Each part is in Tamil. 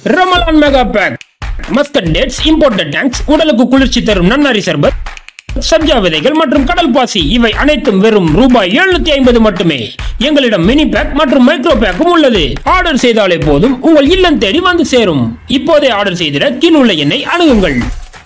Ramadan mega pack Muscat dates imported டேங்க்ஸ் உடலுக்கு குளிர்ச்சி தரும் நன்னாரி சர்பத் சப்ஜா விதைகள் மற்றும் கடல் பாசி இவை அனைத்தும் வெறும் ரூபாய் எழுநூத்தி ஐம்பது மட்டுமே எங்களிடம் மினி பேக் மற்றும் மைக்ரோ பேக்கும் உள்ளது ஆர்டர் செய்தாலே போதும் உங்கள் இல்லம் தேடி வந்து சேரும் இப்போதே ஆர்டர் செய்திட கீழுள்ள எண்ணை அணுகுங்கள்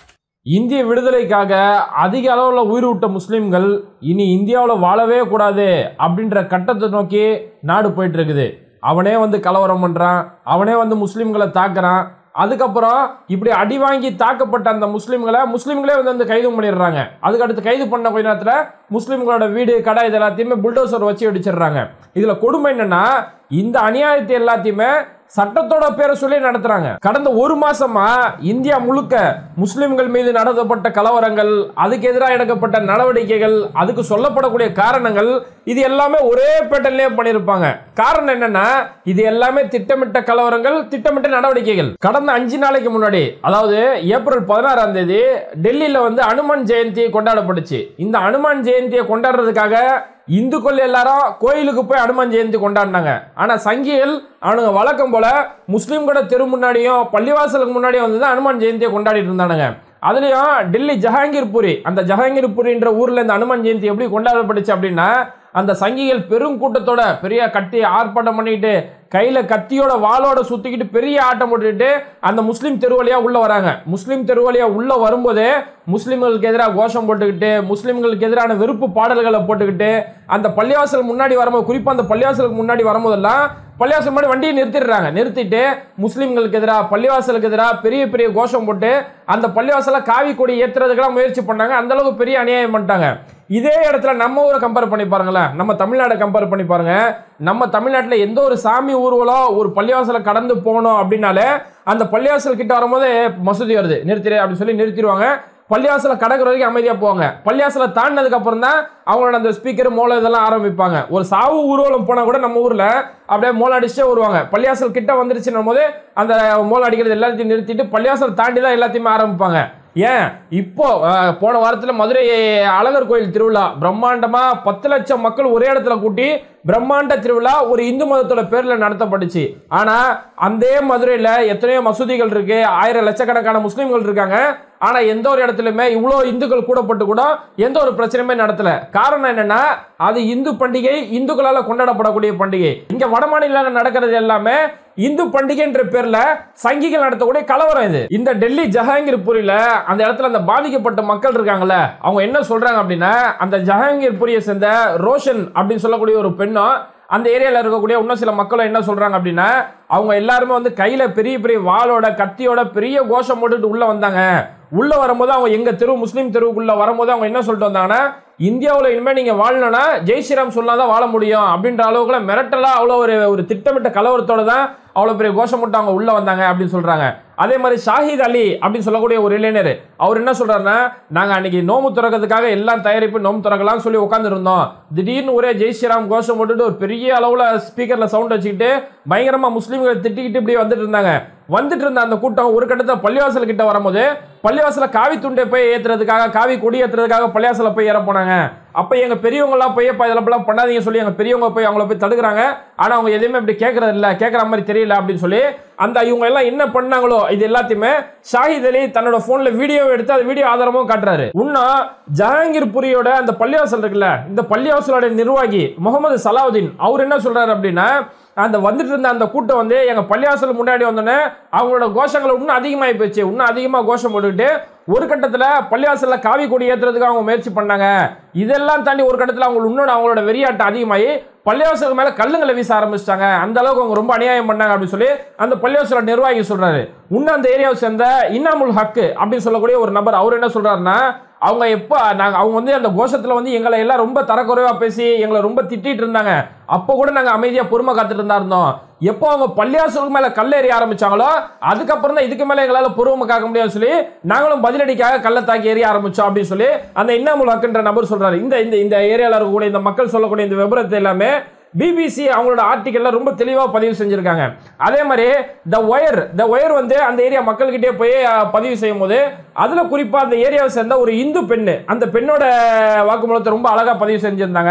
இந்திய விடுதலைக்காக அதிக அளவில் உயிர் விட்ட முஸ்லீம்கள் இனி இந்தியாவில் வாழவே கூடாது அப்படின்ற கட்டத்தை நோக்கி நாடு போயிட்டு இருக்குது அவனே வந்து கலவரம் பண்ணுறான் அவனே வந்து முஸ்லீம்களை தாக்குறான் அதுக்கப்புறம் இப்படி அடி வாங்கி தாக்கப்பட்ட அந்த முஸ்லீம்களை முஸ்லீம்களே வந்து வந்து கைது பண்ணிடுறாங்க அதுக்கு அடுத்து கைது பண்ண கொஞ்ச நேரத்தில் முஸ்லீம்களோட வீடு கடை இது எல்லாத்தையுமே புல்டோசர் வச்சு அடிச்சிடுறாங்க இதில் கொடுமை என்னன்னா இந்த அநியாயத்தை எல்லாத்தையுமே சட்டத்தோட பேரை சொல்லி நடத்துறாங்க கடந்த ஒரு மாசமா இந்தியா முழுக்க முஸ்லிம்கள் மீது நடத்தப்பட்ட கலவரங்கள் அதுக்கு எதிராக எடுக்கப்பட்ட நடவடிக்கைகள் அதுக்கு சொல்லப்படக்கூடிய காரணங்கள் இது எல்லாமே ஒரே பேட்டர்லயே பண்ணியிருப்பாங்க காரணம் என்னன்னா இது எல்லாமே திட்டமிட்ட கலவரங்கள் திட்டமிட்ட நடவடிக்கைகள் கடந்த அஞ்சு நாளைக்கு முன்னாடி அதாவது ஏப்ரல் பதினாறாம் தேதி டெல்லியில வந்து அனுமன் ஜெயந்தி கொண்டாடப்பட்டுச்சு இந்த அனுமான் ஜெயந்தியை கொண்டாடுறதுக்காக இந்துக்கள் எல்லாரும் கோயிலுக்கு போய் அனுமன் ஜெயந்தி கொண்டாடினாங்க ஆனா சங்கிகள் அவனுங்க வழக்கம் போல முஸ்லீம்களோட தெரு முன்னாடியும் பள்ளிவாசலுக்கு முன்னாடியும் வந்து தான் அனுமான் ஜெயந்தியை கொண்டாடிட்டு இருந்தானுங்க அதுலயும் டெல்லி ஜஹாங்கீர்புரி அந்த ஜஹாங்கீர்புரின்ற ஊர்ல இந்த அனுமன் ஜெயந்தி எப்படி கொண்டாடப்பட்டுச்சு அப்படின்னா அந்த சங்கிகள் பெரும் கூட்டத்தோட பெரிய கட்டி ஆர்ப்பாட்டம் பண்ணிட்டு கையில கத்தியோட வாளோட சுத்திக்கிட்டு பெரிய ஆட்டம் போட்டுக்கிட்டு அந்த முஸ்லீம் தெரு வழியா உள்ள வராங்க முஸ்லீம் தெரு வழியா உள்ள வரும்போதே முஸ்லீம்களுக்கு எதிராக கோஷம் போட்டுக்கிட்டு முஸ்லீம்களுக்கு எதிரான வெறுப்பு பாடல்களை போட்டுக்கிட்டு அந்த பள்ளிவாசல் முன்னாடி வரும்போது குறிப்பா அந்த பள்ளிவாசலுக்கு முன்னாடி வரும்போதெல்லாம் பள்ளிவாசல் முன்னாடி வண்டியை நிறுத்திடுறாங்க நிறுத்திட்டு முஸ்லீம்களுக்கு எதிராக பள்ளிவாசலுக்கு எதிராக பெரிய பெரிய கோஷம் போட்டு அந்த பள்ளிவாசல காவி கொடி ஏத்துறதுக்கெல்லாம் முயற்சி பண்ணாங்க அந்த அளவுக்கு பெரிய அநியாயம் பண்ணிட்டாங்க இதே இடத்துல நம்ம ஊரை கம்பேர் பண்ணி பாருங்களேன் நம்ம தமிழ்நாடை கம்பேர் பண்ணி பாருங்க நம்ம தமிழ்நாட்டில் எந்த ஒரு சாமி ஊர்வலம் ஒரு பள்ளிவாசலை கடந்து போகணும் அப்படின்னாலே அந்த பள்ளிவாசல் கிட்ட வரும்போது மசூதி வருது நிறுத்திடு அப்படின்னு சொல்லி நிறுத்திடுவாங்க பள்ளிவாசலை கடக்கிற வரைக்கும் அமைதியாக போவாங்க பள்ளிவாசலை தாண்டினதுக்கு அப்புறம் தான் அவங்களோட அந்த ஸ்பீக்கர் மோளம் இதெல்லாம் ஆரம்பிப்பாங்க ஒரு சாவு ஊர்வலம் போனால் கூட நம்ம ஊரில் அப்படியே மோளம் அடிச்சே வருவாங்க பள்ளிவாசல் கிட்ட வந்துருச்சுன்னும் போது அந்த மோளம் அடிக்கிறது எல்லாத்தையும் நிறுத்திட்டு பள்ளிவாசல் தாண்டி தான் எல்லாத்தையுமே ஆரம்பிப்பாங்க ஏன் இப்போ அஹ், போன வாரத்தில் மதுரை அழகர் கோயில் திருவிழா பிரம்மாண்டமா பத்து லட்சம் மக்கள் ஒரே இடத்துல கூட்டி பிரம்மாண்ட திருவிழா ஒரு இந்து மதத்தோட பேர்ல நடத்தப்பட்டுச்சு ஆனா அந்த மதுரையில எத்தனையோ மசூதிகள் இருக்கு ஆயிரம் லட்சக்கணக்கான முஸ்லீம்கள் இருக்காங்க ஆனா எந்த ஒரு இடத்துலயுமே இவ்வளோ இந்துக்கள் கூடப்பட்டு கூட எந்த ஒரு பிரச்சனையுமே நடத்தல காரணம் என்னன்னா அது இந்து பண்டிகை இந்துக்களால கொண்டாடப்படக்கூடிய பண்டிகை இங்க வட மாநிலங்கள் நடக்கிறது எல்லாமே இந்து பண்டிகைன்ற பேர்ல சங்கிகள் நடத்தக்கூடிய கலவரம் இது இந்த டெல்லி ஜஹாங்கீர்புரியில அந்த இடத்துல அந்த பாதிக்கப்பட்ட மக்கள் இருக்காங்கல்ல அவங்க என்ன சொல்றாங்க அப்படின்னா அந்த ஜஹாங்கீர்புரியை சேர்ந்த ரோஷன் அப்படின்னு சொல்லக்கூடிய ஒரு பெண்ணும் அந்த ஏரியாவில் இருக்கக்கூடிய இன்னும் சில மக்களும் என்ன சொல்றாங்க அப்படின்னா அவங்க எல்லாருமே வந்து கையில பெரிய பெரிய வாளோட கத்தியோட பெரிய கோஷம் போட்டுட்டு உள்ள வந்தாங்க உள்ள வரும்போது அவங்க எங்க தெரு முஸ்லீம் தெருவுக்குள்ள வரும்போது அவங்க என்ன சொல்லிட்டு வந்தாங்கன்னா இந்தியாவில் இனிமேல் நீங்கள் வாழணும்னா ஜெய் ஸ்ரீராம் சொன்னால் தான் வாழ முடியும் அப்படின்ற அளவுக்குள்ள மிரட்டலா அவ்வளோ ஒரு ஒரு திட்டமிட்ட கலவரத்தோட தான் அவ்வளோ பெரிய கோஷம் போட்டு அவங்க உள்ள வந்தாங்க அப்படின்னு சொல்றாங்க அதே மாதிரி ஷாஹித் அலி அப்படின்னு சொல்லக்கூடிய ஒரு இளைஞர் அவர் என்ன சொல்றாருன்னா நாங்க அன்னைக்கு நோம்பு திறக்கிறதுக்காக எல்லாம் தயாரிப்பு நோம்பு திறக்கலாம்னு சொல்லி உட்காந்துருந்தோம் திடீர்னு ஒரே ஜெய் ஸ்ரீராம் கோஷம் போட்டுட்டு ஒரு பெரிய அளவுல ஸ்பீக்கர்ல சவுண்ட் வச்சுக்கிட்டு பயங்கரமா முஸ்லீம்களை திட்டிக்கிட்டு இப்படி வந்துட்டு இருந்தாங்க வந்துட்டு இருந்த அந்த கூட்டம் ஒரு கட்டத்தில் பள்ளிவாசல் கிட்ட வரும்போது பள்ளிவாசல காவி துண்டை போய் ஏத்துறதுக்காக காவி கொடி ஏத்துறதுக்காக பள்ளிவாசல போய் ஏற போனாங்க அப்ப எங்க பெரியவங்க எல்லாம் போய் "எப்பா, இதெல்லாம் பண்ணாதீங்க சொல்லி எங்க பெரியவங்க போய் அவங்கள போய் தடுக்கிறாங்க ஆனா அவங்க எதுவுமே இப்படி கேட்கறது இல்ல கேட்கற மாதிரி தெரியல அப்படின்னு சொல்லி அந்த இவங்க எல்லாம் என்ன பண்ணாங்களோ இது எல்லாத்தையுமே ஷாஹித் அலி தன்னோட போன்ல வீடியோ எடுத்து அந்த வீடியோ ஆதாரமும் காட்டுறாரு இன்னும் ஜஹாங்கீர்புரியோட அந்த பள்ளிவாசல் இருக்குல்ல இந்த பள்ளிவாசலோட நிர்வாகி முகமது சலாவுதீன் அவர் என்ன சொல்றாரு அப்படின்னா அந்த வந்துட்டு இருந்த அந்த கூட்டம் வந்து எங்க பள்ளிவாசல் முன்னாடி வந்தோடனே அவங்களோட கோஷங்கள் இன்னும் அதிகமாகி போச்சு இன்னும் அதிகமாக கோஷம் போட்டுக்கிட்டு ஒரு கட்டத்தில் பள்ளிவாசல்ல காவி கொடி ஏத்துறதுக்கு அவங்க முயற்சி பண்ணாங்க இதெல்லாம் தாண்டி ஒரு கட்டத்தில் அவங்களுக்கு இன்னொன்று அவங்களோட வெறியாட்டம் அதிகமாகி பள்ளிவாசலுக்கு மேல கல்லுங்களை வீச ஆரம்பிச்சிட்டாங்க அந்த அளவுக்கு அவங்க ரொம்ப அநியாயம் பண்ணாங்க அப்படின்னு சொல்லி அந்த பள்ளிவாசல நிர்வாகி சொல்றாரு இன்னும் அந்த ஏரியாவை சேர்ந்த இன்னாமுல் ஹக்கு அப்படின்னு சொல்லக்கூடிய ஒரு நபர் அவர் என்ன சொல்றாருன்னா அவங்க எப்போ நாங்கள் அவங்க வந்து அந்த கோஷத்தில் வந்து எங்களை எல்லாம் ரொம்ப தரக்குறைவா பேசி எங்களை ரொம்ப திட்டிட்டு இருந்தாங்க அப்போ கூட நாங்கள் அமைதியாக பொறுமை காத்துட்டு இருந்தா இருந்தோம் எப்போ அவங்க பள்ளியாசலுக்கு மேலே கல்லேறி ஆரம்பிச்சாங்களோ அதுக்கப்புறம் தான் இதுக்கு மேலே எங்களால் பொறுமை காக்க முடியாதுன்னு சொல்லி நாங்களும் பதிலடிக்காக கல்லை தாக்கி எறிய ஆரம்பிச்சோம் அப்படின்னு சொல்லி அந்த இன்னாமுல் ஹக்குன்ற நபர் சொல்றாரு இந்த இந்த இந்த ஏரியாவில் இருக்கக்கூடிய இந்த மக்கள் சொல்லக்கூடிய இந்த விபரத்தை எல்லாமே பிபிசி அவங்களோட ஆர்டிக்கல்ல ரொம்ப தெளிவாக பதிவு செஞ்சிருக்காங்க அதே மாதிரி த ஒயர் த ஒயர் வந்து அந்த ஏரியா மக்கள்கிட்டே போய் அஹ், பதிவு செய்யும் போது அதுல குறிப்பா அந்த ஏரியாவை சேர்ந்த ஒரு இந்து பெண்ணு அந்த பெண்ணோட வாக்குமூலத்தை ரொம்ப அழகா பதிவு செஞ்சிருந்தாங்க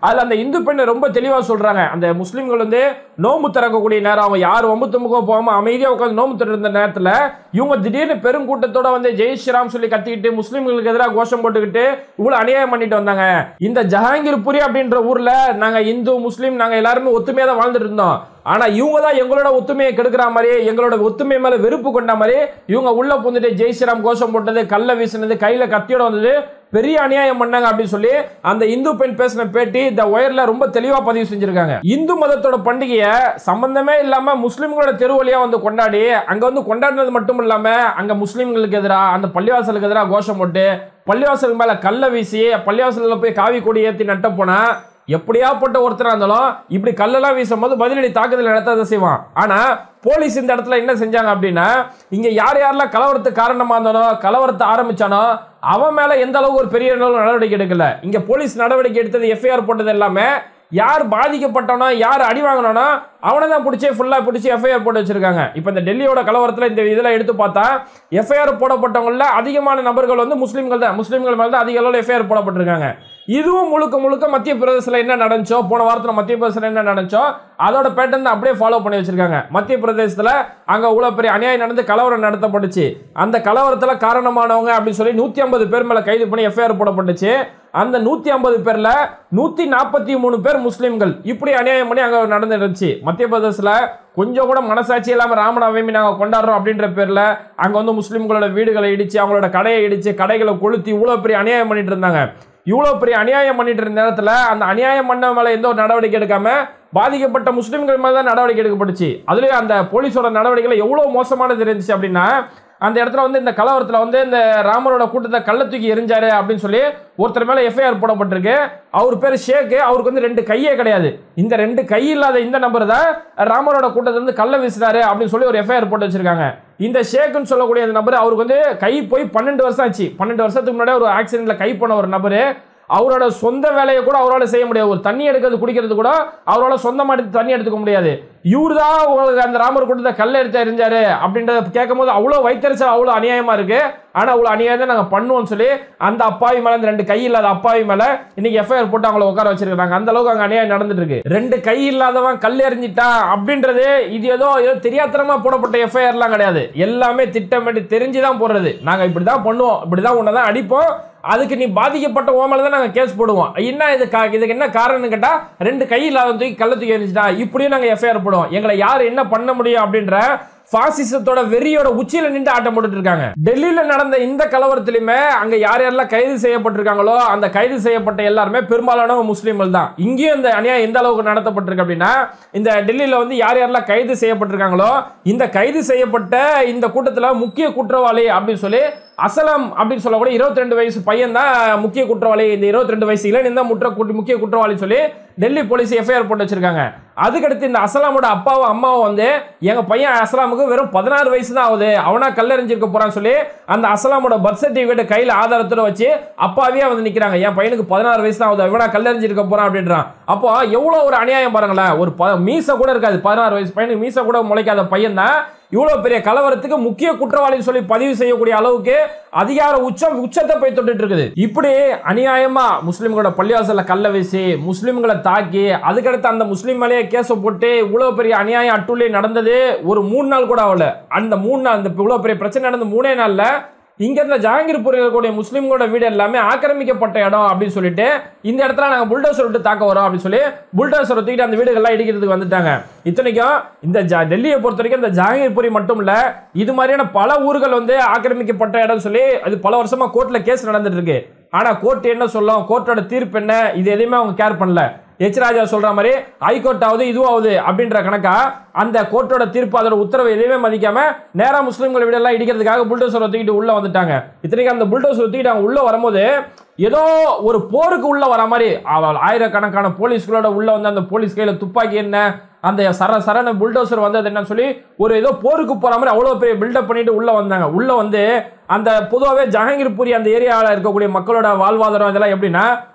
அதுல அந்த இந்து பெண் ரொம்ப தெளிவா சொல்றாங்க அந்த முஸ்லிம்கள் வந்து நோம்பு திறக்கக்கூடிய நேரம் அவங்க யார் ஒம்பு தும்புக்கும் போகாம அமைதியா உட்காந்து நோம்பு திறந்த நேரத்துல இவங்க திடீர்னு பெருங்கூட்டத்தோட வந்து ஜெய் ஸ்ரீராம் சொல்லி கத்திக்கிட்டு முஸ்லிம்களுக்கு எதிராக கோஷம் போட்டுக்கிட்டு இவ்வளவு அநியாயம் பண்ணிட்டு வந்தாங்க இந்த ஜஹாங்கீர்புரி அப்படின்ற ஊர்ல நாங்க இந்து முஸ்லீம் நாங்க எல்லாருமே ஒத்துமையா தான் வாழ்ந்துட்டு இருந்தோம் ஆனா இவங்க தான் எங்களோட ஒத்துமையை கெடுக்கிற மாதிரி எங்களோட ஒத்துமை மேல வெறுப்பு கொண்ட மாதிரி இவங்க உள்ள புந்துட்டு ஜெய் ஸ்ரீராம் கோஷம் போட்டது கல்ல வீசினது கையில கத்தியோட வந்தது பெரிய அநியாயம் பண்ணாங்க அப்படின்னு சொல்லி அந்த இந்து பெண் பேசின பேட்டி இந்த ஒயர்ல ரொம்ப தெளிவா பதிவு செஞ்சிருக்காங்க இந்து மதத்தோட பண்டிகையை சம்பந்தமே இல்லாம முஸ்லிம்களோட தெரு வழியா வந்து கொண்டாடி அங்க வந்து கொண்டாடினது மட்டும் இல்லாம அங்க முஸ்லிம்களுக்கு எதிராக அந்த பள்ளிவாசலுக்கு எதிராக கோஷம் போட்டு பள்ளிவாசலுக்கு மேல கல்ல வீசி பள்ளிவாசல்ல போய் காவி கொடி ஏத்தி நட்ட போனா எப்படியாப்பட்ட ஒருத்தரா இருந்தாலும் இப்படி கல்லெல்லாம் வீசும் போது பதிலடி தாக்குதல் நடத்தாத செய்வான் ஆனா போலீஸ் இந்த இடத்துல என்ன செஞ்சாங்க அப்படின்னா இங்க யார் யாரெல்லாம் கலவரத்துக்கு காரணமா இருந்தானோ கலவரத்தை ஆரம்பிச்சானோ அவன் மேல எந்த அளவுக்கு ஒரு பெரிய அளவு நடவடிக்கை எடுக்கல இங்க போலீஸ் நடவடிக்கை எடுத்தது எஃப்ஐஆர் போட்டது எல்லாமே யார் பாதிக்கப்பட்டனோ யார் அடி வாங்கினானோ அவனை தான் பிடிச்சி ஃபுல்லாக பிடிச்சி எஃப்ஐஆர் போட்டு வச்சிருக்காங்க இப்போ இந்த டெல்லியோட கலவரத்தில் இந்த இதில் எடுத்து பார்த்தா எஃப்ஐஆர் போடப்பட்டவங்கள அதிகமான நபர்கள் வந்து முஸ்லீம்கள் தான் முஸ்லீம்கள் மேலே தான் அதிக அளவில் எஃப்ஐஆர் போடப்பட்டிருக்காங்க இதுவும் முழுக்க முழுக்க மத்திய பிரதேசத்தில் என்ன நடந்துச்சோ போன வாரத்தில் மத்திய பிரதேசத்தில் என்ன நடந்துச்சோ அதோட பேட்டர்ன் தான் அப்படியே ஃபாலோ பண்ணி வச்சிருக்காங்க மத்திய பிரதேசத்தில் அங்கே இவ்வளோ பெரிய அநியாயம் நடந்து கலவரம் நடத்தப்பட்டுச்சு அந்த கலவரத்தில் காரணமானவங்க அப்படின்னு சொல்லி நூற்றி ஐம்பது பேர் மேலே கைது பண்ணி எஃப்ஐஆர் போடப்பட்டுச்சு அந்த நூற்றி ஐம்பது பேரில் நூற்றி நாற்பத்தி மூணு பேர் முஸ்லீம்கள் இப்படி அநியாயம் பண்ணி அங்கே நடந்துருந்துச்சு மத்திய பிரதேசத்தில் கொஞ்சம் கூட மனசாட்சி இல்லாமல் ராமநவமி நாங்கள் கொண்டாடுறோம் அப்படின்ற பேரில் அங்கே வந்து முஸ்லீம்களோட வீடுகளை இடிச்சு அவங்களோட கடையை இடிச்சு கடைகளை கொளுத்தி இவ்வளோ பெரிய அநியாயம் பண்ணிட்டு இருந்தாங்க இவ்வளோ பெரிய அநியாயம் பண்ணிட்டு இருந்த நேரத்தில் அந்த அநியாயம் பண்ண மேலே எந்த ஒரு நடவடிக்கை எடுக்காம பாதிக்கப்பட்ட முஸ்லீம்கள் மேலே தான் நடவடிக்கை எடுக்கப்பட்டுச்சு அதுலேயும் அந்த போலீஸோட நடவடிக்கைகள் எவ்வளோ மோசமானது இருந்துச்சு அப்படின்னா அந்த இடத்துல வந்து இந்த கலவரத்தில் வந்து இந்த ராமரோட கூட்டத்தை கள்ள தூக்கி எரிஞ்சாரு அப்படின்னு சொல்லி ஒருத்தர் மேலே எஃப்ஐஆர் போடப்பட்டிருக்கு அவர் பேர் ஷேக்கு அவருக்கு வந்து ரெண்டு கையே கிடையாது இந்த ரெண்டு கை இல்லாத இந்த நபர் தான் ராமரோட கூட்டத்தை வந்து கள்ள வீசினாரு அப்படின்னு சொல்லி ஒரு எஃப்ஐஆர் போட்டு வச்சிருக்காங்க இந்த ஷேக்குன்னு சொல்லக்கூடிய அந்த நபர் அவருக்கு வந்து கை போய் பன்னெண்டு வருஷம் ஆச்சு பன்னெண்டு வருஷத்துக்கு முன்னாடி ஒரு ஆக்சிடென்ட்ல கை போன ஒரு நபர் அவரோட சொந்த வேலையை கூட அவரால் செய்ய முடியாது ஒரு தண்ணி எடுக்கிறது குடிக்கிறது கூட அவரால் சொந்தமாக எடுத்து தண்ணி எடுத்துக்க முடியாது இவர் தான் உங்களுக்கு அந்த ராமர் கூட்டத்தை கல்ல எடுத்து எரிஞ்சாரு அப்படின்றத கேட்கும் போது அவ்வளோ வைத்தறிச்சல் அவ்வளோ அநியாயமா இருக்கு ஆனால் அவ்வளோ அநியாயம் நாங்கள் பண்ணுவோம்னு சொல்லி அந்த அப்பாவி மேலே அந்த ரெண்டு கை இல்லாத அப்பாவி மேலே இன்னைக்கு எஃப்ஐஆர் போட்டு அவங்கள உட்கார வச்சிருக்காங்க அந்த அளவுக்கு அங்கே அநியாயம் நடந்துட்டு இருக்கு ரெண்டு கை இல்லாதவன் கல் எறிஞ்சிட்டான் அப்படின்றது இது ஏதோ ஏதோ தெரியாத்தனமா போடப்பட்ட எஃப்ஐஆர்லாம் கிடையாது எல்லாமே திட்டமிட்டு தெரிஞ்சு தான் போடுறது நாங்கள் இப்படி தான் பண்ணுவோம் இப்படி தான் உன்னை தான் அடிப்போம் அதுக்கு நீ பாதிக்கப்பட்ட ஓமல தான் நாங்கள் கேஸ் போடுவோம் என்ன இது கா- இதுக்கு என்ன காரணம்னு கேட்டால் ரெண்டு கை இல்லாத தூக்கி கள்ள தூக்கி எரிஞ்சிட்டா இப்படியும் நாங்கள் எஃப்ஐஆர் போடுவோம் எங்களை யார் என்ன பண்ண முடியும் அப்படின்ற பாசிசத்தோட வெறியோட உச்சியில நின்று ஆட்டம் போட்டுட்டு இருக்காங்க டெல்லியில நடந்த இந்த கலவரத்திலுமே அங்க யார் யாரெல்லாம் கைது செய்யப்பட்டிருக்காங்களோ அந்த கைது செய்யப்பட்ட எல்லாருமே பெரும்பாலானவங்க முஸ்லீம்கள் தான் இங்கேயும் இந்த அநியாயம் எந்த அளவுக்கு நடத்தப்பட்டிருக்கு அப்படின்னா இந்த டெல்லியில வந்து யார் யாரெல்லாம் கைது செய்யப்பட்டிருக்காங்களோ இந்த கைது செய்யப்பட்ட இந்த கூட்டத்துல முக்கிய குற்றவாளி அப்படின்னு சொல்லி அசலம் அப்படின்னு சொல்லக்கூடிய 22 வயசு பையன் தான் முக்கிய குற்றவாளி இந்த 22 வயசு இளைஞன் தான் முற்ற குற்ற- முக்கிய குற்றவாளி சொல்லி டெல்லி போலீஸ் எஃப்ஐஆர் போட்டு வச்சிருக்காங்க அதுக்கடுத்து இந்த அசலாமோட அப்பாவும் அம்மாவும் வந்து எங்க பையன் அசலாமுக்கு வெறும் பதினாறு வயசு தான் ஆகுது அவனா கல்லறிஞ்சிருக்க போறான்னு சொல்லி அந்த அசலாமோட பர்த் சர்டிபிகேட் கையில ஆதாரத்தோட வச்சு அப்பாவே வந்து நிக்கிறாங்க என் பையனுக்கு பதினாறு வயசு தான் ஆகுது இவனா கல்லறிஞ்சிருக்க போறான் அப்படின்றான் அப்போ எவ்வளவு ஒரு அநியாயம் பாருங்களேன் ஒரு ப- மீசை கூட இருக்காது பதினாறு வயசு பையனுக்கு மீசை கூட முளைக்காத பையன் தான் இவ்வளவு பெரிய கலவரத்துக்கு முக்கிய குற்றவாளின்னு சொல்லி பதிவு செய்யக்கூடிய அளவுக்கு அதிகார உச்சம் உச்சத்தை போய் தொட்டுட்டு இருக்குது இப்படி அநியாயமா முஸ்லிம்களோட பள்ளிவாசல்ல கல்ல வீசி முஸ்லிம்களை தாக்கி அதுக்கடுத்து அந்த முஸ்லிம் மேலேயே கேஸை போட்டு இவ்வளவு பெரிய அநியாயம் அட்டுள்ளே நடந்தது ஒரு மூணு நாள் கூட ஆகல அந்த மூணு நாள் இந்த இவ்வளவு பெரிய பிரச்சனை நடந்த மூணே நாள்ல இங்க இருந்த ஜஹாங்கீர்பூர் இருக்கக்கூடிய முஸ்லிம்களோட வீடு எல்லாமே ஆக்கிரமிக்கப்பட்ட இடம் அப்படின்னு சொல்லிட்டு இந்த இடத்துல நாங்க புல்டோசர் விட்டு தாக்க வரோம் அப்படின்னு சொல்லி புல்டோசர் தூக்கிட்டு அந்த வீடுகள்லாம் இடிக்கிறதுக்கு வந்துட்டாங்க இத்தனைக்கும் இந்த ஜ- டெல்லியை பொறுத்த வரைக்கும் இந்த ஜஹாங்கீர்புரி மட்டும் இல்ல இது மாதிரியான பல ஊர்கள் வந்து ஆக்கிரமிக்கப்பட்ட இடம் சொல்லி அது பல வருஷமா கோர்ட்ல கேஸ் நடந்துட்டு இருக்கு ஆனா கோர்ட் என்ன சொல்லும் கோர்ட்டோட தீர்ப்பு என்ன இது எதையுமே அவங்க கேர் பண்ணல எச் ராஜா சொல்ற மாதிரி ஹைகோர்ட் ஆகுது இதுவாகுது அப்படின்ற கணக்கா அந்த கோர்ட்டோட தீர்ப்பு அதோட உத்தரவை எதையுமே மதிக்காம நேரா முஸ்லிம்கள் வீடெல்லாம் இடிக்கிறதுக்காக புல்டோசர் தூக்கிட்டு உள்ள வந்துட்டாங்க இத்தனைக்கு அந்த புல்டோசர் தூக்கிட்டு அவங்க உள்ள வரும்போது ஏதோ ஒரு போருக்கு உள்ள வர மாதிரி அவ- ஆயிரக்கணக்கான போலீஸ்களோட உள்ள வந்து அந்த போலீஸ் கையில துப்பாக்கி என்ன அந்த சர சரண புல்டோசர் வந்தது என்னன்னு சொல்லி ஒரு ஏதோ போருக்கு போற மாதிரி அவ்வளோ பெரிய பில்டப் பண்ணிட்டு உள்ள வந்தாங்க உள்ள வந்து அந்த பொதுவாகவே ஜஹாங்கீர்புரி அந்த ஏரியாவில் இருக்கக்கூடிய மக்களோட வாழ்வாதாரம் இதெல்லாம் எப்படின்னா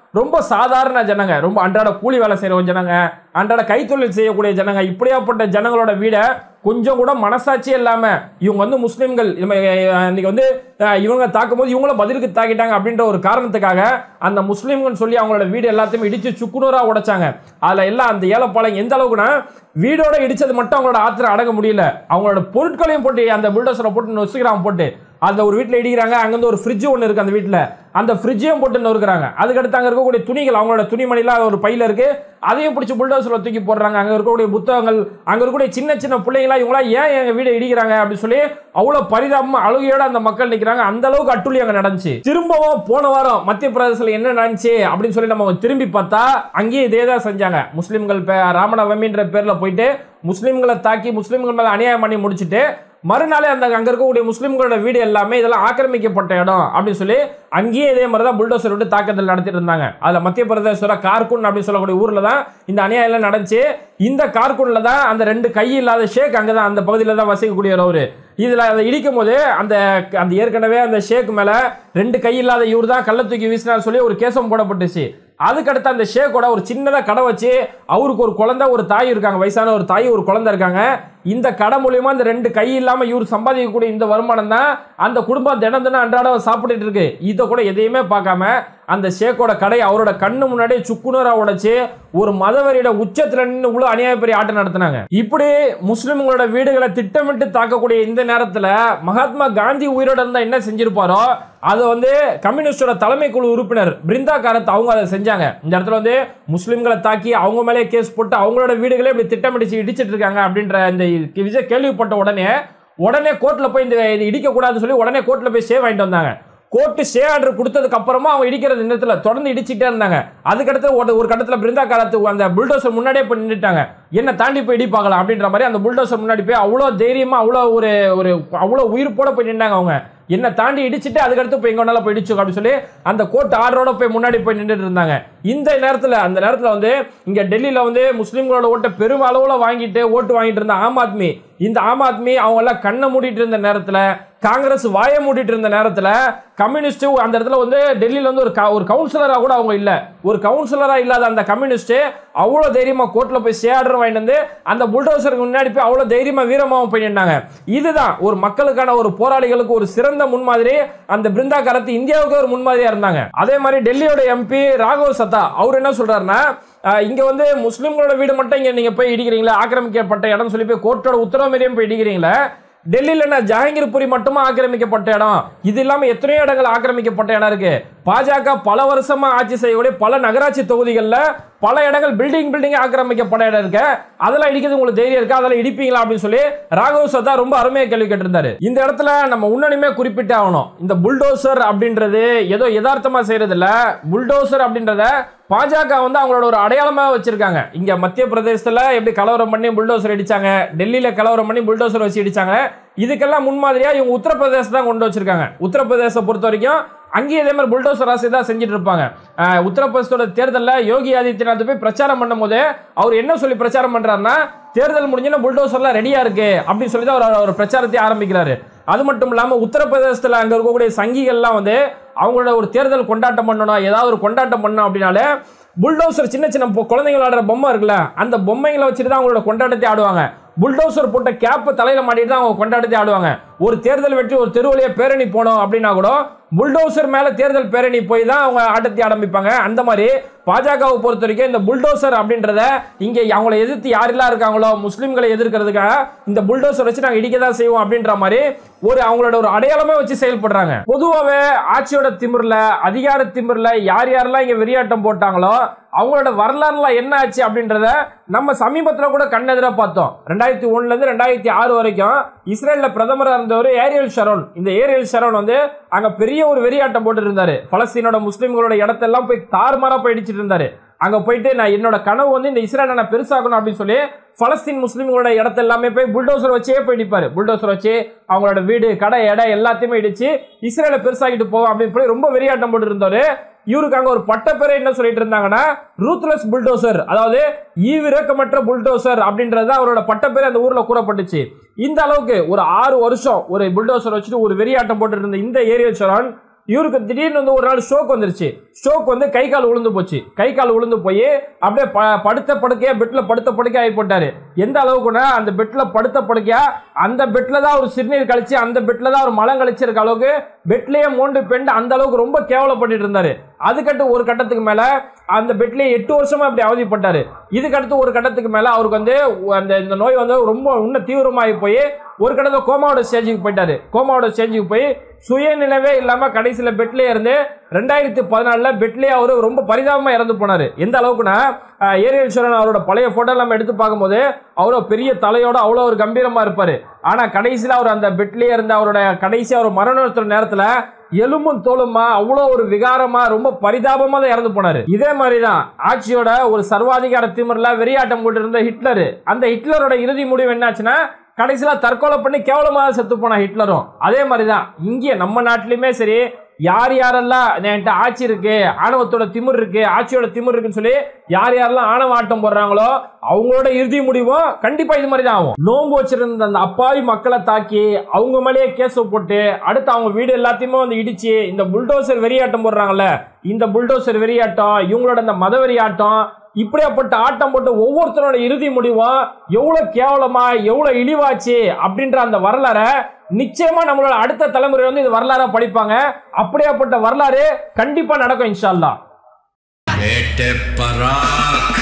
ரொம்ப சாதாரண ஜனங்க ரொம்ப அன்றாட கூலி வேலை செய்யற ஜனங்க அன்றாட கைத்தொழில் செய்யக்கூடிய ஜனங்க இப்படியாப்பட்ட ஜனங்களோட வீடை கொஞ்சம் கூட மனசாட்சியே இல்லாம இவங்க வந்து முஸ்லிம்கள் இவங்க, அஹ், இன்னைக்கு வந்து அஹ், இவங்க தாக்கும்போது இவங்கள பதிலுக்கு தாக்கிட்டாங்க அப்படின்ற ஒரு காரணத்துக்காக அந்த முஸ்லிம்கள் சொல்லி அவங்களோட வீடு எல்லாத்தையுமே இடிச்சு சுக்குநூறா உடைச்சாங்க அதுல எல்லாம் அந்த ஏலப்பாளையம் எந்த அளவுக்குன்னா வீடோட இடிச்சது மட்டும் அவங்களோட ஆத்திரம் அடங்க முடியல அவங்களோட பொருட்களையும் போட்டு அந்த பில்டர்ஸில் போட்டு நொசுக்கிறாங்க போட்டு அந்த ஒரு வீட்டில் இடிக்கிறாங்க அங்கேருந்து ஒரு ஃப்ரிட்ஜ் ஒன்று இருக்கு அந்த வீட்டில் அந்த ஃப்ரிட்ஜையும் போட்டு நொறுக்குறாங்க அதுக்கடுத்து அங்கே இருக்கக்கூடிய துணிகள் அவங்களோட துணிமணிலாம் ஒரு பையில இருக்கு அதையும் பிடிச்சி புல்டோசரில் தூக்கி போடுறாங்க அங்கே இருக்கக்கூடிய புத்தகங்கள் அங்கே இருக்கக்கூடிய சின்ன சின்ன பிள்ளைங்களா இவங்களா ஏன் எங்கள் வீடை இடிக்கிறாங்க அப்படின்னு சொல்லி அவ்வளோ பரிதாபமா அழுகையோட அந்த மக்கள் நிற்கிறாங்க அந்த அளவுக்கு அட்டுழி அங்கே நடந்துச்சு திரும்பவும் போன வாரம் மத்திய பிரதேசத்தில் என்ன நடந்துச்சு அப்படின்னு சொல்லி நம்ம திரும்பி பார்த்தா அங்கேயும் இதே தான் செஞ்சாங்க முஸ்லிம்கள் பே- ராமநவமின்ற பேரில் போயிட்டு முஸ்லிம்களை தாக்கி முஸ்லிம்கள் மேலே அநியாயம் பண்ணி முடிச்சுட்டு மறுநாளே அந்த அங்க இருக்கக்கூடிய முஸ்லிம்களோட வீடு எல்லாமே இதெல்லாம் ஆக்கிரமிக்கப்பட்ட இடம் அப்படின்னு சொல்லி அங்கேயே இதே மாதிரி தான் புல்டோசர் விட்டு தாக்குதல் நடத்திட்டு இருந்தாங்க அதுல மத்திய பிரதேசோட கார்குன் அப்படின்னு சொல்லக்கூடிய ஊர்ல தான் இந்த அநியாயம் எல்லாம் நடந்துச்சு இந்த கார்குன்ல தான் அந்த ரெண்டு கை இல்லாத ஷேக் அங்கே தான் அந்த பகுதியில் தான் வசிக்கக்கூடியவர் அவரு இதுல அதை இடிக்கும் போது அந்த அந்த ஏற்கனவே அந்த ஷேக் மேல ரெண்டு கை இல்லாத இவர் தான் கள்ள தூக்கி வீசினார் சொல்லி ஒரு கேசம் போடப்பட்டுச்சு அதுக்கடுத்து அந்த ஷேக்கோட ஒரு சின்னதாக கடை வச்சு அவருக்கு ஒரு குழந்தை ஒரு தாய் இருக்காங்க வயசான ஒரு தாய் ஒரு குழந்தை இருக்காங்க இந்த கடை மூலியமா இந்த ரெண்டு கை இல்லாம இவர் சம்பாதிக்கக்கூடிய இந்த வருமானம் தான் அந்த குடும்பம் தினம் தினம் அன்றாடம் சாப்பிட்டுட்டு இருக்கு இதை கூட எதையுமே பார்க்காம அந்த ஷேக்கோட கடை அவரோட கண்ணு முன்னாடியே சுக்குநூறா உடைச்சு ஒரு மதவெறியோட உச்சத்துல நின்று இவ்வளவு அநியாய பெரிய ஆட்டம் நடத்தினாங்க இப்படி முஸ்லிம்களோட வீடுகளை திட்டமிட்டு தாக்கக்கூடிய இந்த நேரத்துல மகாத்மா காந்தி உயிரோட இருந்தா என்ன செஞ்சிருப்பாரோ அதை வந்து கம்யூனிஸ்டோட தலைமை குழு உறுப்பினர் பிருந்தா காரத் அவங்க அதை செஞ்சாங்க இந்த இடத்துல வந்து முஸ்லிம்களை தாக்கி அவங்க மேலே கேஸ் போட்டு அவங்களோட வீடுகளே இப்படி திட்டமிடிச்சு இடிச்சிட்டு இருக்காங்க அப்படின்ற இந்த விஷயம் கேள்விப்பட்ட உடனே உடனே கோர்ட்ல போய் இந்த இது இடிக்க கூடாதுன்னு சொல்லி உடனே கோர்ட்ல போய் ஸ்டே வாங்கிட்டு வந்தாங்க கோர்ட்டு ஸ்டே ஆர்டர் கொடுத்ததுக்கு அப்புறமா அவங்க இடிக்கிறது நிறுத்தல தொடர்ந்து இடிச்சிட்டே இருந்தாங்க அதுக்கடுத்து ஒரு ஒரு கட்டத்தில் பிருந்தா காலத்து அந்த புல்டோசர் முன்னாடியே போய் நின்றுட்டாங்க என்ன தாண்டி போய் இடி பார்க்கலாம் அப்படின்ற மாதிரி அந்த புல்டோசர் முன்னாடி போய் அவ்வளோ தைரியமா அவ்வளோ ஒரு ஒரு அவ்வளோ உயிர்ப்போட போய் நின்னாங்க அவங்க என்ன தாண்டி இடிச்சிட்டு அதுக்கடுத்து போய் எங்க வேணாலும் போய் இடிச்சு அப்படின்னு சொல்லி அந்த கோர்ட் ஆர்டரோட போய் முன்னாடி போய் நின்றுட்டு இருந்தாங்க இந்த நேரத்தில் அந்த நேரத்தில் வந்து இங்க டெல்லியில வந்து முஸ்லிம்களோட ஓட்டை பெரும் அளவுல வாங்கிட்டு ஓட்டு வாங்கிட்டு இருந்த ஆம் ஆத்மி இந்த ஆம் ஆத்மி அவங்க எல்லாம் கண்ணை மூடிட்டு இருந்த நேரத்தில் காங்கிரஸ் வாயை மூடிட்டு இருந்த நேரத்தில் கம்யூனிஸ்ட் அந்த இடத்துல வந்து டெல்லியில வந்து ஒரு க- ஒரு கவுன்சிலராக கூட அவங்க இல்லை ஒரு கவுன்சிலராக இல்லாத அந்த கம்யூனிஸ்ட் அவ்வளோ தைரியமா கோர்ட்ல போய் ஸ்டே ஆர்டர் வாங்கிட்டு வந்து அந்த புல்டோசருக்கு முன்னாடி போய் அவ்வளோ தைரியமா வீரமாவும் போய் நின்னாங்க இதுதான் ஒரு மக்களுக்கான ஒரு போராளிகளுக்கு ஒரு சிறந்த முன்மாதிரி அந்த பிருந்தா கரத்து இந்தியாவுக்கு ஒரு முன்மாதிரியா இருந்தாங்க அதே மாதிரி டெல்லியோட எம்பி ராகவ் சத்தா அவர் என்ன சொல்றாருன்னா அஹ், இங்க வந்து முஸ்லிம்களோட வீடு மட்டும் இங்க நீங்க போய் இடிக்கிறீங்களா ஆக்கிரமிக்கப்பட்ட இடம் சொல்லி போய் கோர்ட்டோட உத்தரவு மீறியும் போய் இடிக்கிறீங்களா டெல்லியில் என்ன ஜஹாங்கீர்புரி மட்டுமா ஆக்கிரமிக்கப்பட்ட இடம் இது இல்லாம எத்தனையோ இடங்கள் ஆக்கிரமிக்கப்பட்ட இடம் இருக்கு பாஜக பல வருஷமா ஆட்சி செய்யக்கூடிய பல நகராட்சி தொகுதிகளில் பல இடங்கள் பில்டிங் பில்டிங் ஆக்கிரமிக்கப்பட்ட இடம் இருக்கு அதெல்லாம் இடிக்கிறது உங்களுக்கு தைரியம் இருக்கு அதெல்லாம் இடிப்பீங்களா அப்படின்னு சொல்லி ராகவ் சத்தா ரொம்ப அருமையா கேள்வி கேட்டிருந்தாரு இந்த இடத்துல நம்ம உன்னனிமே குறிப்பிட்டே ஆகணும் இந்த புல்டோசர் அப்படின்றது ஏதோ யதார்த்தமா செய்யறது இல்ல புல்டோசர் அப்படின்றத பாஜக வந்து அவங்களோட ஒரு அடையாளமா வச்சிருக்காங்க இங்க மத்திய பிரதேசத்துல எப்படி கலவரம் பண்ணி புல்டோசர் அடிச்சாங்க டெல்லியில கலவரம் பண்ணி புல்டோசர் வச்சு இடிச்சாங்க இதுக்கெல்லாம் முன்மாதிரியா இவங்க உத்தரப்பிரதேசம் தான் கொண்டு வச்சிருக்காங்க உத்தரப்பிரதேசம் பொறுத்த வரைக்கும் அங்கேயும் இதே மாதிரி புல்டோசர் ராசி தான் செஞ்சுட்டு இருப்பாங்க அஹ், உத்தரப்பிரதேசத்தோட தேர்தலில் யோகி ஆதித்யநாத் போய் பிரச்சாரம் பண்ணும்போது அவர் என்ன சொல்லி பிரச்சாரம் பண்றாருன்னா தேர்தல் முடிஞ்சுன்னா புல்டோசர்லாம் ரெடியா இருக்கு அப்படின்னு சொல்லி தான் அவர் அவர் பிரச்சாரத்தை ஆரம்பிக்கிறாரு அது மட்டும் இல்லாமல் உத்தரப்பிரதேசத்தில் அங்கே இருக்கக்கூடிய சங்கிகள்லாம் வந்து அவங்களோட ஒரு தேர்தல் கொண்டாட்டம் பண்ணணும் ஏதாவது ஒரு கொண்டாட்டம் பண்ணணும் அப்படின்னாலே புல்டோசர் சின்ன சின்ன பொ- குழந்தைங்க விளையாடுற பொம்மை இருக்குல்ல அந்த பொம்மைங்களை வச்சுட்டு தான் அவங்களோட கொண்டாட்டத்தை ஆடுவாங்க புல்டோசர் போட்ட கேப்பை தலையில மாட்டிட்டு தான் அவங்க கொண்டாட்டத்தை ஆடுவாங்க ஒரு தேர்தல் வெற்றி ஒரு தெருவழியா பேரணி போனோம் அப்படின்னா கூட புல்டோசர் மேல தேர்தல் பேரணி போய் தான் அவங்க ஆட்டத்தை ஆரம்பிப்பாங்க அந்த மாதிரி பாஜகவை பொறுத்த வரைக்கும் இந்த புல்டோசர் அப்படின்றத இங்க அவங்கள எதிர்த்து யாரெல்லாம் இருக்காங்களோ முஸ்லிம்களை எதிர்க்கிறதுக்காக இந்த புல்டோசர் வச்சு நாங்க இடிக்க தான் செய்வோம் அப்படின்ற மாதிரி ஒரு அவங்களோட ஒரு அடையாளமே வச்சு செயல்படுறாங்க பொதுவாகவே ஆட்சியோட திமிர்ல அதிகார திமிர்ல யார் யாரெல்லாம் இங்க வெறியாட்டம் போட்டாங்களோ அவங்களோட வரலாறுலாம் என்ன ஆச்சு அப்படின்றத நம்ம சமீபத்தில் கூட கண்ணெதிராக பார்த்தோம் ரெண்டாயிரத்தி ஒண்ணுல இருந்து ரெண்டாயிரத்தி ஆறு வரைக்கும் இஸ்ரேல்ல பிரதமராக இருந்தவர் ஏரியல் ஷரோன் இந்த ஏரியல் ஷரோன் வந்து அங்க பெரிய ஒரு வெறியாட்டம் போட்டு இருந்தாரு பலஸ்தீனோட முஸ்லிம்களோட இடத்தெல்லாம் போய் தாறுமாறா போய் இடிச்சிட்டு இருந்தாரு அங்க போயிட்டு நான் என்னோட கனவு வந்து இந்த இஸ்ரேலை நான் பெருசாக்கணும் அப்படின்னு சொல்லி பலஸ்தீன் முஸ்லிம்களோட இடத்த எல்லாமே போய் புல்டோசர் வச்சே போய் இடிப்பாரு புல்டோசர் வச்சு அவங்களோட வீடு கடை இடம் எல்லாத்தையுமே இடிச்சு இஸ்ரேலை பெருசாக்கிட்டு போவோம் அப்படின்னு சொல்லி ரொம்ப வெறியாட்டம் போட்டு இருந்தாரு இவருக்கு அங்க ஒரு பட்டப்பேரை என்ன சொல்லிட்டு இருந்தாங்கன்னா ரூத்லெஸ் புல்டோசர் அதாவது ஈவிரக்கமற்ற புல்டோசர் அப்படின்றது தான் அவரோட பட்டப்பேர் அந்த ஊர்ல கூறப்பட்டுச்சு இந்த அளவுக்கு ஒரு ஆறு வருஷம் ஒரு புல்டோசர் வச்சுட்டு ஒரு வெறியாட்டம் போட்டு இருந்த இந்த ஏரியல் சரண் இவருக்கு திடீர்னு வந்து ஒரு நாள் ஸ்ட்ரோக் வந்துருச்சு ஸ்ட்ரோக் வந்து கை கால் உளுந்து போச்சு கை கால் உளுந்து போய் அப்படியே ப- படுத்த படுக்கையா பெட்ல படுத்த படுக்கையா ஆகி போட்டாரு எந்த அளவுக்குன்னா அந்த பெட்ல படுத்த படுக்கையா அந்த பெட்ல தான் ஒரு சிறுநீர் கழிச்சு அந்த பெட்ல தான் ஒரு மலம் கழிச்சிருக்க அளவுக்கு பெட்லயே மோண்டு பெண்டு அந்த அளவுக்கு ரொம்ப கேவலப்பட்டு இருந்தாரு அதுக்கடுத்து ஒரு கட்டத்துக்கு மேல அந்த பெட்லயே எட்டு வருஷமா அப்படி அவதிப்பட்டாரு இதுக்கடுத்து ஒரு கட்டத்துக்கு மேல அவருக்கு வந்து அந்த இந்த நோய் வந்து ரொம்ப இன்னும் தீவிரமாகி போய் ஒரு கட்டத்தில் கோமாவோட ஸ்டேஜுக்கு போயிட்டாரு கோமாவோட ஸ்டேஜுக்கு போய் சுயநினைவே இல்லாம கடைசியில பெட்லயே இருந்து ரெண்டாயிரத்தி பதினாலுல பெட்லயே அவரு ரொம்ப பரிதாபமா இறந்து போனாரு எந்த அளவுக்குன்னா அஹ், ஏரியல் ஈஸ்வரன் அவரோட பழைய போட்டோ நம்ம எடுத்து பார்க்கும்போது அவ்வளோ பெரிய தலையோட அவ்வளோ ஒரு கம்பீரமா இருப்பாரு ஆனா கடைசியில அவர் அந்த பெட்லயே இருந்த அவரோட கடைசி அவர் மரணத்துற நேரத்துல எலும்பும் தோலுமா அவ்வளோ ஒரு விகாரமா ரொம்ப பரிதாபமா தான் இறந்து போனாரு இதே மாதிரி தான் ஆட்சியோட ஒரு சர்வாதிகார திமிர்ல வெறியாட்டம் கொண்டு இருந்த ஹிட்லர் அந்த ஹிட்லரோட இறுதி முடிவு என்னாச்சுன்னா கடைசியில தற்கொலை பண்ணி கேவலமாக செத்து போன ஹிட்லரும் அதே மாதிரி தான் இங்கே நம்ம நாட்டிலுமே சரி யார் யாரெல்லாம் என்கிட்ட ஆட்சி இருக்கு ஆணவத்தோட திமிர் இருக்கு ஆட்சியோட திமிர் இருக்குன்னு சொல்லி யார் யாரெல்லாம் ஆணவ ஆட்டம் போடுறாங்களோ அவங்களோட இறுதி முடிவும் கண்டிப்பா இது மாதிரி தான் ஆகும் நோன்பு வச்சிருந்த அந்த அப்பாவி மக்களை தாக்கி அவங்க மேலேயே கேஸ் போட்டு அடுத்து அவங்க வீடு எல்லாத்தையுமே வந்து இடிச்சு இந்த புல்டோசர் வெறியாட்டம் போடுறாங்கல்ல இந்த புல்டோசர் வெறியாட்டம் இவங்களோட இந்த மத வெறியாட்டம் இப்படியாப்பட்ட ஆட்டம் போட்டு ஒவ்வொருத்தரோட இறுதி முடிவும் எவ்வளவு கேவலமா எவ்வளவு இழிவாச்சு அப்படின்ற அந்த வரலாறை நிச்சயமா நம்மளோட அடுத்த தலைமுறை வந்து இது வரலாறா படிப்பாங்க அப்படியாப்பட்ட வரலாறு கண்டிப்பா நடக்கும் இன்ஷா அல்லாஹ் வேட்டை பராக்